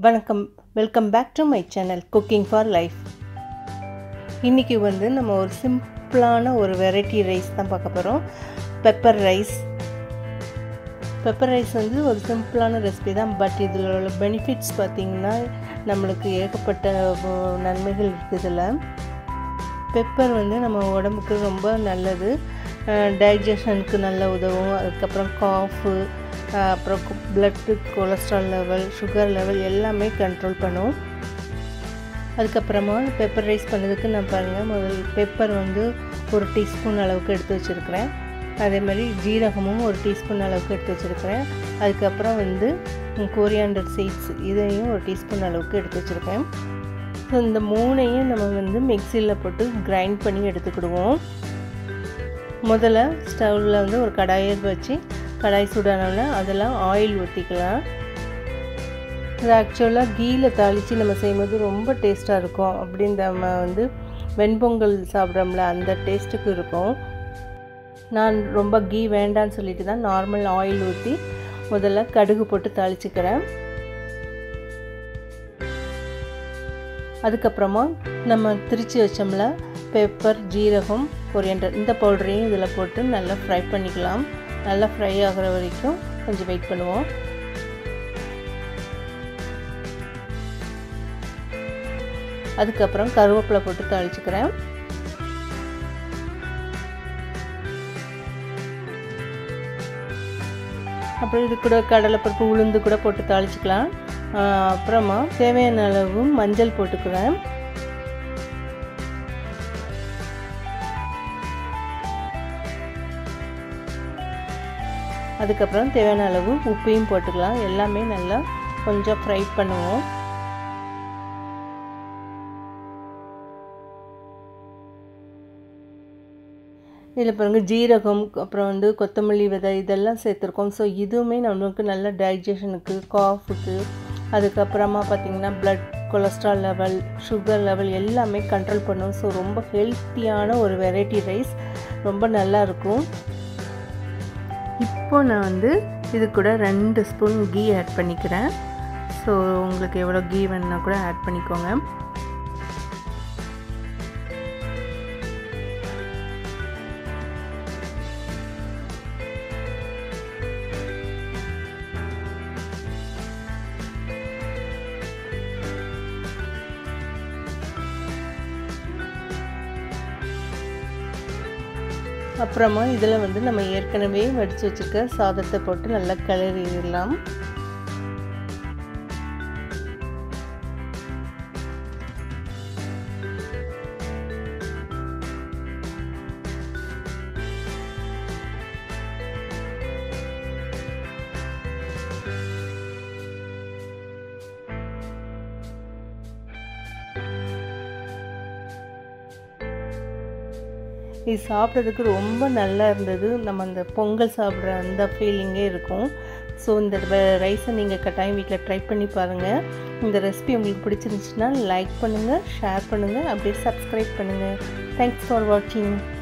வணக்கம் welcome back to my channel cooking for life இன்றைக்கி வந்து நம்ம ஒரு சிம்பிளான ஒரு வெரைட்டி ரைஸ் தான் பார்க்க போகிறோம் பெப்பர் ரைஸ் பெப்பர் ரைஸ் வந்து ஒரு சிம்பிளான ரெசிபி தான் பட் இதில் உள்ள பெனிஃபிட்ஸ் பார்த்திங்கன்னா நம்மளுக்கு ஏகப்பட்ட அஹ், நன்மைகள் இருக்குது இதில் பெப்பர் வந்து நம்ம உடம்புக்கு ரொம்ப நல்லது டைஜஷனுக்கு நல்ல உதவும் அதுக்கப்புறம் காஃபு அப்புறம் blood cholesterol level sugar level எல்லாமே கண்ட்ரோல் பண்ணும் அதுக்கப்புறமா பெப்பர் ரைஸ் பண்ணதுக்கு நான் பாருங்கள் முதல் பெப்பர் வந்து ஒரு டீஸ்பூன் அளவுக்கு எடுத்து வச்சுருக்கிறேன் அதே மாதிரி ஜீரகமும் ஒரு டீஸ்பூன் அளவுக்கு எடுத்து வச்சுருக்கிறேன் அதுக்கப்புறம் வந்து கோரியாண்டர் சீட்ஸ் இதையும் ஒரு டீஸ்பூன் அளவுக்கு எடுத்து வச்சுருக்கேன் ஸோ இந்த மூணையும் நம்ம வந்து மிக்சியில் போட்டு கிரைண்ட் பண்ணி எடுத்துக்கிடுவோம் முதல்ல ஸ்டவ்வில் வந்து ஒரு கடாயை வச்சு கடாய் சூடானோடனே அதெல்லாம் ஆயில் ஊற்றிக்கலாம் இது ஆக்சுவலாக கீயில் தாளித்து நம்ம செய்யும்போது ரொம்ப டேஸ்ட்டாக இருக்கும் அப்படின்னு நம்ம வந்து வெண்பொங்கல் சாப்பிட்றோம்ல அந்த டேஸ்ட்டுக்கு இருக்கும் நான் ரொம்ப கீ வேண்டான்னு சொல்லிட்டு தான் நார்மல் ஆயில் ஊற்றி முதல்ல கடுகு போட்டு தாளிச்சுக்கிறேன் அதுக்கப்புறமா நம்ம திரிச்சு வச்சோம்ல பெப்பர் ஜீரகம் கொரியண்டர் இந்த பவுடரையும் இதில் போட்டு நல்லா ஃப்ரை பண்ணிக்கலாம் நல்லா ஃப்ரை ஆகிற வரைக்கும் கொஞ்சம் வெயிட் பண்ணுவோம் அதுக்கப்புறம் கருவேப்பிலை போட்டு தாளிச்சுக்கிறேன் அப்புறம் இது கூட கடலைப்பருப்பு உளுந்து கூட போட்டு தாளிச்சுக்கலாம் அப்புறமா தேவையான அளவு மஞ்சள் போட்டுக்கிறேன் அதுக்கப்புறம் தேவையான அளவு உப்பையும் போட்டுக்கலாம் எல்லாமே நல்லா கொஞ்சம் ஃப்ரை பண்ணுவோம் இதில் பாருங்க ஜீரகம் அப்புறம் வந்து கொத்தமல்லி விதை இதெல்லாம் சேர்த்துருக்கோம் ஸோ இதுவுமே நம்மளுக்கு நல்ல டைஜஷனுக்கு காஃபுக்கு அதுக்கப்புறமா பார்த்திங்கன்னா blood cholesterol level sugar level எல்லாமே கண்ட்ரோல் பண்ணும் ஸோ ரொம்ப ஹெல்த்தியான ஒரு வெரைட்டி ரைஸ் ரொம்ப நல்லா இருக்கும் இப்போ நான் வந்து இது கூட ரெண்டு ஸ்பூன் கீ ஆட் பண்ணிக்கிறேன் ஸோ உங்களுக்கு எவ்வளோ கீ வேணுன்னா கூட ஆட் பண்ணிக்கோங்க அப்புறமா இதில் வந்து நம்ம ஏற்கனவே வடித்து வச்சுருக்க சாதத்தை போட்டு நல்லா கிளறிடலாம் இது சாப்பிட்றதுக்கு ரொம்ப நல்லா இருந்தது நம்ம அந்த பொங்கல் சாப்பிட்ற அந்த ஃபீலிங்கே இருக்கும் ஸோ இந்த ரைஸை நீங்கள் கட்டாயம் வீட்டில் ட்ரை பண்ணி பாருங்கள் இந்த ரெசிபி உங்களுக்கு பிடிச்சிருந்துச்சுன்னா லைக் பண்ணுங்கள் ஷேர் பண்ணுங்கள் அப்படியே சப்ஸ்கிரைப் பண்ணுங்கள் தேங்க்ஸ் ஃபார் வாட்சிங்